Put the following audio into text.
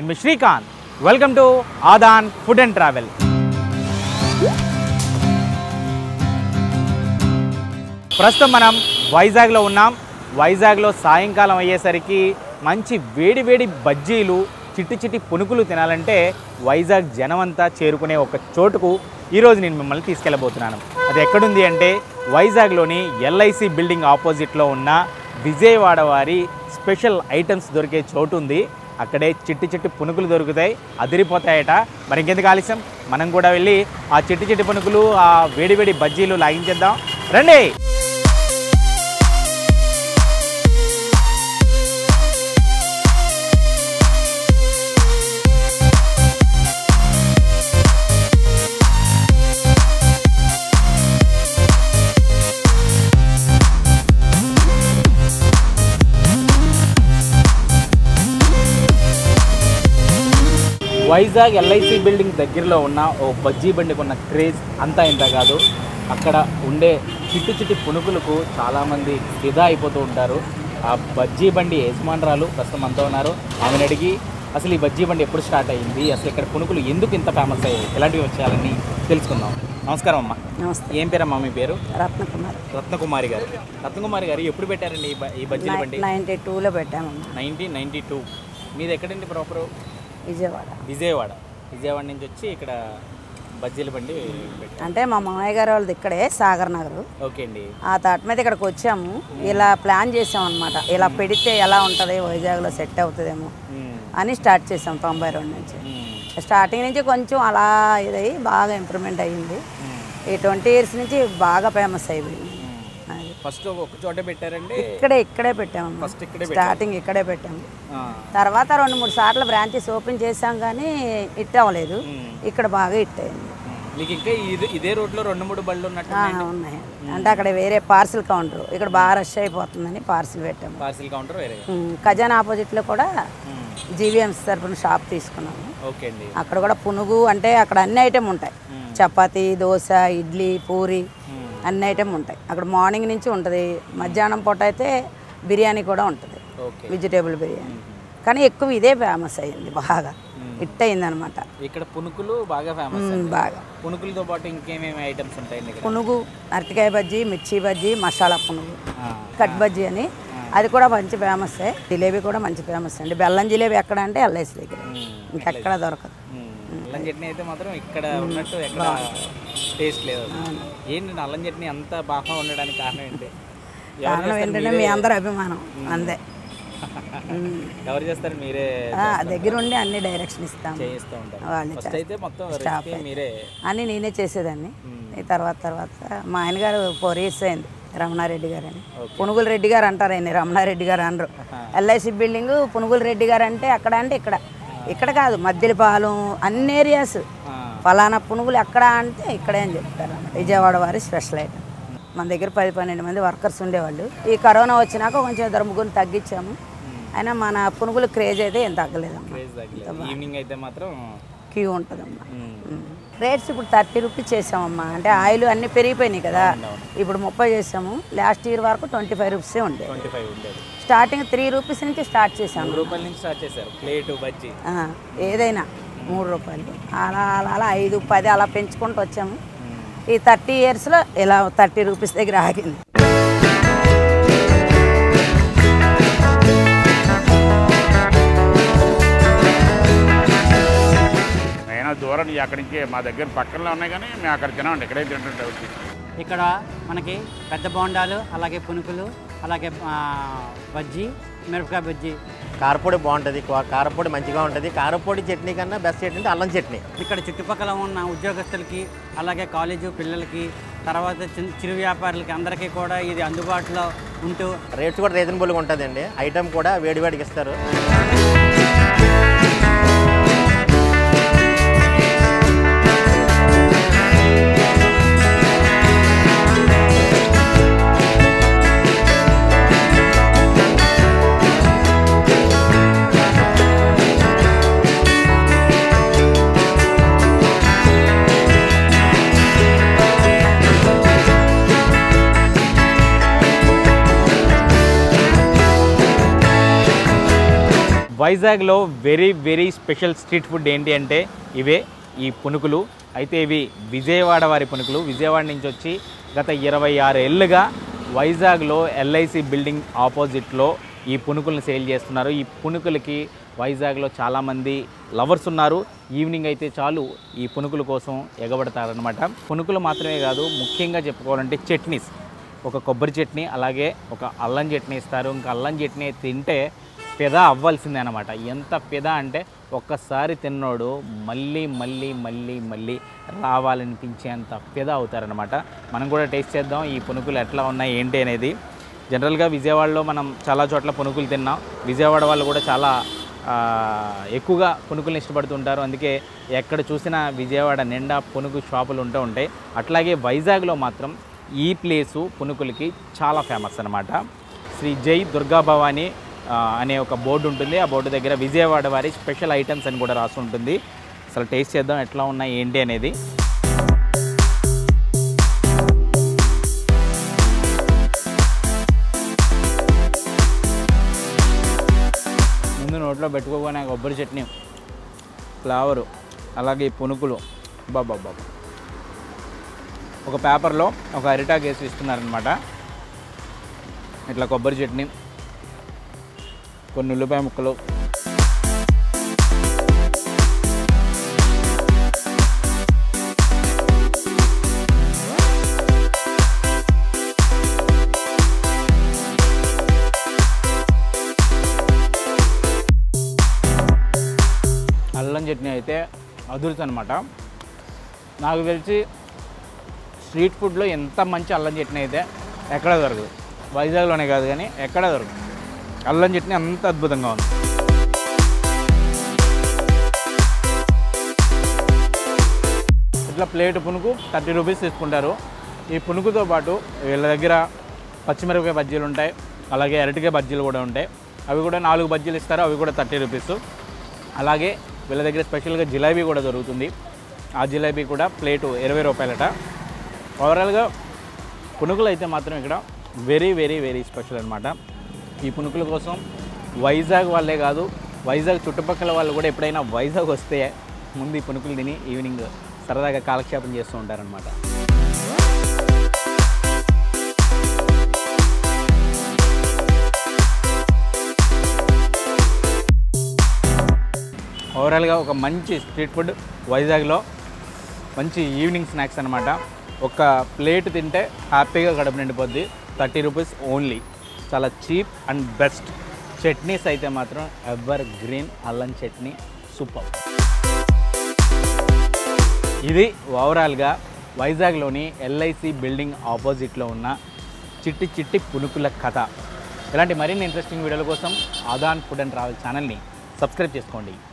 Me Srikanth welcome to Aadan food and travel ప్రస్తుతం మనం వైజాగ్లో ఉన్నాం వైజాగ్లో సాయంకాలం అయ్యేసరికి మంచి వేడి వేడి బజ్జీలు చిట్టి చిట్టి పునుకులు తినాలంటే వైజాగ్ జనమంతా చేరుకునే ఒక చోటుకు ఈరోజు నేను మిమ్మల్ని తీసుకెళ్ళబోతున్నాను అది ఎక్కడుంది అంటే వైజాగ్లోని ఎల్ఐసి బిల్డింగ్ ఆపోజిట్లో ఉన్న విజయవాడ వారి స్పెషల్ ఐటమ్స్ దొరికే చోటు ఉంది అక్కడే చిట్టి చిట్టి పునుకులు దొరుకుతాయి అదిరిపోతాయట మరి ఇంకెందుకు ఆలస్యం మనం కూడా వెళ్ళి ఆ చిట్టి చిట్టి పునుకులు ఆ వేడి వేడి బజ్జీలు లాగించేద్దాం రండి వైజాగ్ ఎల్ఐసి బిల్డింగ్ దగ్గరలో ఉన్న ఓ బజ్జీ బండికి ఉన్న క్రేజ్ అంతా ఇంత కాదు అక్కడ ఉండే చిట్టి చిట్టి పునుకులకు చాలామంది ఫిదా అయిపోతూ ఉంటారు ఆ బజ్జీ బండి యజమానురాలు ప్రస్తుతం అంతా ఉన్నారు ఆమెను అడిగి అసలు ఈ బజ్జీ బండి ఎప్పుడు స్టార్ట్ అయ్యింది అసలు ఇక్కడ పునుకులు ఎందుకు ఇంత ఫేమస్ అయ్యాయి ఇలాంటివి వచ్చేయాలని తెలుసుకుందాం నమస్కారం అమ్మా నమస్తే ఏం పేరమ్మా మీ పేరు రత్నకుమార్ రత్నకుమారి గారు రత్నకుమారి గారు ఎప్పుడు పెట్టారండి ఈ బ- ఈ బజ్జీల బండి నైంటీ టూలో పెట్టామమ్మా నైన్టీన్ నైన్టీ టూ మీది ఎక్కడండి ప్రాపరు విజయవాడ విజయవాడ విజయవాడ నుంచి వచ్చి ఇక్కడ బజ్జీల బండి పెట్టాం అంటే మా మామయ్య గారి వాళ్ళది ఇక్కడే సాగర్ నగర్ ఓకే అండి ఆ తాట మీద ఇక్కడికి వచ్చాము ఇలా ప్లాన్ చేసాం అనమాట ఇలా పెడితే ఎలా ఉంటుంది వైజాగ్లో సెట్ అవుతుందేమో మ్మ్. అని స్టార్ట్ చేసాం తొంభై రెండు నుంచి మ్మ్. స్టార్టింగ్ నుంచి కొంచెం అలా ఇదయ్యి బాగా ఇంప్రూవ్మెంట్ అయ్యింది మ్మ్. ఈ ట్వంటీ ఇయర్స్ నుంచి బాగా ఫేమస్ అయిపోయింది మ్మ్. అది. ఫస్ట్ ఒక చోట పెట్టారండి ఇక్కడే ఇక్కడే పెట్టామమ్మా ఫస్ట్ ఇక్కడే స్టార్టింగ్ ఇక్కడే పెట్టాము ఆ. తర్వాత రెండు మూడు సార్లు బ్రాంచెస్ ఓపెన్ చేసాం కానీ హిట్ అవ్వలేదు మ్మ్. ఇక్కడ బాగా హిట్ అయింది మీకు ఇంకా ఇదే ఇదే రోడ్లో రెండు మూడు బళ్ళు ఉన్నట్టు ఆ, ఉన్నాయి అంటే అక్కడ వేరే పార్సిల్ కౌంటర్ ఇక్కడ బాగా రష్ అయిపోతుందని పార్సిల్ పెట్టాము పార్సిల్ కౌంటర్ వేరే ఉమ్, ఖజానా ఆపోజిట్లో కూడా మ్మ్. జీవీఎంసీ తరపున షాప్ తీసుకున్నాము ఓకే అండి అక్కడ కూడా పునుగు అంటే అక్కడ అన్ని ఐటెం ఉంటాయి మ్మ్. చపాతీ దోశ ఇడ్లీ పూరి మ్మ్. అన్ని ఐటెం ఉంటాయి అక్కడ మార్నింగ్ నుంచి ఉంటుంది మధ్యాహ్నం పూట అయితే బిర్యానీ కూడా ఉంటుంది ఓకే వెజిటేబుల్ బిర్యానీ కానీ ఎక్కువ ఇదే ఫేమస్ అయ్యింది బాగా హిట్ అయింది అనమాట ఇక్కడ పునుకులు బాగా ఫేమస్ బాగా పునుకులతో పాటు ఇంకేమేమి ఐటమ్స్ ఉంటాయండి ఇక్కడ పునుగు అరటికాయ బజ్జీ మిర్చి బజ్జీ మసాలా పునుగు ఆ. కట్ బజ్జీ అని అది కూడా మంచి ఫేమస్ జిలేబీ కూడా మంచి ఫేమస్ అండి బెల్లం జిలేబీ ఎక్కడ అంటే ఎల్ఐసి దగ్గర మ్మ్. ఇంకెక్కడ దొరకదు మ్మ్. అల్లం చట్నీ అయితే మాత్రం ఇక్కడ ఉన్నట్టు ఎక్కడ టేస్ట్ లేదు అసలు. ఏంటి అల్లం చట్నీ అంత బాగా ఉండడానికి కారణం ఏంటి ఎవరు కారణం చేస్తారు? ఏంటంటే మీ అందరి అభిమానం అంతే ఎవరు చేస్తారు మీరే ఆ, దగ్గరుండి అన్ని డైరెక్షన్ ఇస్తాము చేయిస్తూ ఉంటారు వాళ్ళే ఫస్ట్ అయితే మొత్తం రెసిపీ మీరే అన్ని నేనే చేసేదాన్ని ఈ తర్వాత తర్వాత మా ఆయన గారు ఫోర్ ఇయర్స్ అయింది రమణారెడ్డి గారు అని పునుగుల రెడ్డి గారు అంటారు ఆయన రమణారెడ్డి గారు అనరు ఎల్ఐసి బిల్డింగ్ పునుగుల రెడ్డి గారు అంటే అక్కడ అంటే ఇక్కడ ఇక్కడ కాదు మద్దిలపాలెం అన్ని ఏరియాస్ ఆ, ఫలానా పునుగులు ఎక్కడ అంటే ఇక్కడే అని చెప్తారు విజయవాడ వారి స్పెషల్ ఐటమ్ మన దగ్గర పది పన్నెండు మంది వర్కర్స్ ఉండేవాళ్ళు ఈ కరోనా వచ్చినాక కొంచెం ఇద్దరు ముగ్గురు తగ్గించాము అయినా మన పునుగుల క్రేజ్ అయితే ఏం తగ్గలేదమ్మా క్రేజ్ తగ్గలేదు ఈవినింగ్ అయితే మాత్రం క్యూ ఉంటుందమ్మా మ్మ్. రేట్స్ ఇప్పుడు థర్టీ రూపీస్ చేసామమ్మా అంటే ఆయిల్ అన్నీ పెరిగిపోయినాయి కదా ఇప్పుడు ముప్పై చేసాము లాస్ట్ ఇయర్ వరకు ట్వంటీ ఫైవ్ రూపీసే ఉండే ట్వంటీ ఫైవ్ ఉండేది స్టార్టింగ్ త్రీ రూపీస్ నుంచి స్టార్ట్ చేసాము మూడు రూపాయల నుంచి స్టార్ట్ చేశారు ప్లేటు బజ్జీ ఆ, ఏదైనా మూడు రూపాయలు అలా అలా అలా ఐదు పది అలా పెంచుకుంటూ వచ్చాము మ్మ్. ఈ థర్టీ ఇయర్స్లో ఇలా థర్టీ రూపీస్ దగ్గర ఆగింది అయినా దూరం నుంచి అక్కడి నుంచి మా దగ్గర పక్కనలో ఉన్నాయి కానీ మేము అక్కడ తినామండి ఇక్కడే తింటుంటే వచ్చి ఇక్కడ మనకి పెద్ద బోండాలు అలాగే పునుకులు అలాగే ఆ, బజ్జీ మిరపకాయ బజ్జీ కారపొడి బాగుంటుంది కా- కారపొడి మంచిగా ఉంటుంది కారపొడి చట్నీ కన్నా బెస్ట్ చట్నీ అంటే అల్లం చట్నీ ఇక్కడ చుట్టుపక్కల ఉన్న ఉద్యోగస్తులకి అలాగే కాలేజు పిల్లలకి తర్వాత చిన్న చిరు వ్యాపారులకి అందరికీ కూడా ఇది అందుబాటులో ఉంటూ రేట్స్ కూడా రీజనబుల్గా ఉంటుందండి ఐటమ్ కూడా వేడివేడికి ఇస్తారు వైజాగ్లో very very special street food ఏంటి అంటే ఇవే ఈ పునుకులు అయితే ఇవి విజయవాడ వారి పునుకులు విజయవాడ నుంచి వచ్చి గత ఇరవై ఆరు ఏళ్ళుగా వైజాగ్లో ఎల్ఐసి బిల్డింగ్ ఆపోజిట్లో ఈ పునుకులను సేల్ చేస్తున్నారు ఈ పునుకులకి వైజాగ్లో చాలామంది లవర్స్ ఉన్నారు ఈవినింగ్ అయితే చాలు ఈ పునుకుల కోసం ఎగబడతారనమాట పునుకులు మాత్రమే కాదు ముఖ్యంగా చెప్పుకోవాలంటే చట్నీస్ ఒక కొబ్బరి చట్నీ అలాగే ఒక అల్లం చట్నీ ఇస్తారు ఇంకా అల్లం చట్నీ తింటే పెద అవ్వాల్సిందే అనమాట ఎంత పెద అంటే ఒక్కసారి తిన్నోడు మళ్ళీ మళ్ళీ మళ్ళీ మళ్ళీ రావాలనిపించేంత పెద అవుతారనమాట మనం కూడా టేస్ట్ చేద్దాం ఈ పునుకులు ఎట్లా ఉన్నాయి ఏంటి అనేది జనరల్గా విజయవాడలో మనం చాలా చోట్ల పునుకులు తిన్నాం విజయవాడ వాళ్ళు కూడా చాలా ఆ, ఎక్కువగా పునుకుల్ని ఇష్టపడుతుంటారు అందుకే ఎక్కడ చూసినా విజయవాడ నిండా పునుకు షాపులు ఉంటూ ఉంటాయి అట్లాగే వైజాగ్లో మాత్రం ఈ ప్లేసు పునుకులకి చాలా ఫేమస్ అనమాట శ్రీ జై దుర్గా భవాని ఆ, అనే ఒక బోర్డు ఉంటుంది ఆ బోర్డు దగ్గర విజయవాడ వారి స్పెషల్ ఐటమ్స్ అని కూడా రాసి ఉంటుంది అసలు టేస్ట్ చేద్దాం ఎట్లా ఉన్నాయి ఏంటి అనేది ముందు నోట్లో పెట్టుకోగానే కొబ్బరి చట్నీ ఫ్లేవరు అలాగే ఈ పునుకులు బాబా ఒక పేపర్లో ఒక అరిటాక్ వేసి ఇస్తున్నారనమాట ఇట్లా కొబ్బరి చట్నీ కొన్ని ఉల్లిపాయ ముక్కలు అల్లం చట్నీ అయితే అదురుతుంది అనమాట నాకు తెలిసి స్ట్రీట్ ఫుడ్లో ఎంత మంచి అల్లం చట్నీ అయితే ఎక్కడ దొరకదు వైజాగ్లోనే కాదు కానీ ఎక్కడ దొరకదు అల్లం చట్నీ అంత అద్భుతంగా ఉంది ఇట్లా ప్లేట్ పునుకు థర్టీ రూపీస్ తీసుకుంటారు ఈ పునుకుతో పాటు వీళ్ళ దగ్గర పచ్చిమిరపకాయ బజ్జీలు ఉంటాయి అలాగే అరటికాయ బజ్జీలు కూడా ఉంటాయి అవి కూడా నాలుగు బజ్జీలు ఇస్తారు అవి కూడా థర్టీ రూపీస్ అలాగే వీళ్ళ దగ్గర స్పెషల్గా జిలేబీ కూడా దొరుకుతుంది ఆ జిలేబీ కూడా ప్లేటు ఇరవై రూపాయలట ఓవరాల్గా పునుకులు అయితే మాత్రం ఇక్కడ వెరీ వెరీ వెరీ స్పెషల్ అనమాట ఈ పునుకుల కోసం వైజాగ్ వాళ్ళే కాదు వైజాగ్ చుట్టుపక్కల వాళ్ళు కూడా ఎప్పుడైనా వైజాగ్ వస్తే ముందు ఈ పునుకులు తిని ఈవినింగ్ సరదాగా కాలక్షేపం చేస్తూ ఉంటారనమాట ఓవరాల్గా ఒక మంచి స్ట్రీట్ ఫుడ్ వైజాగ్లో మంచి ఈవినింగ్ స్నాక్స్ అనమాట ఒక ప్లేట్ తింటే హ్యాపీగా కడుపు నిండిపోద్ది థర్టీ రూపీస్ ఓన్లీ చాలా చీప్ అండ్ బెస్ట్ చట్నీస్ అయితే మాత్రం ఎవర్ గ్రీన్ అల్లం చట్నీ సూపర్ ఇది ఓవరాల్గా వైజాగ్లోని ఎల్ఐసి బిల్డింగ్ ఆపోజిట్లో ఉన్న చిట్టి చిట్టి పునుకుల కథ ఇలాంటి మరిన్ని ఇంట్రెస్టింగ్ వీడియోల కోసం ఆదాన్ ఫుడ్ అండ్ ట్రావెల్ ఛానల్ని సబ్స్క్రైబ్ చేసుకోండి